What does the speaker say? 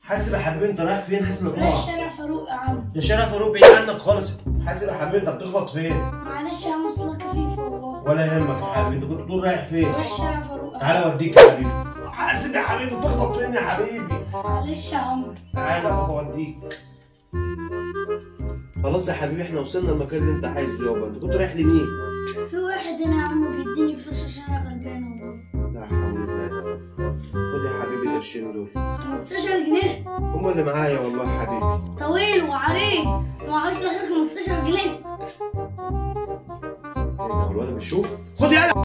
حاسب يا حبيبي انت رايح فين حاسب رايح القاع شارع فاروق يا عم يا شارع فاروق بعيد عنك خالص حاسب يا حبيبي انت بتخبط فين معلش يا عم اصلها خفيف والله ولا يهمك يا حبيبي انت كنت تقول رايح فين رايح شارع فاروق يا عم. تعالى اوديك يا حبيبي حاسب يا حبيبي بتخبط فين يا حبيبي معلش يا عم تعالى بابا اوديك خلاص يا حبيبي احنا وصلنا المكان اللي انت عايزه يابا انت كنت رايح لمين؟ في واحد هنا يا عم بيديني فلوس عشان انا غلبان والله لا حول الله يا رب. خد يا حبيبي القرشين دول 15 جنيه هم اللي معايا والله يا حبيبي طويل وعريض ومعهوش غير 15 جنيه ايه ده، هو الواد بيشوف خد يلا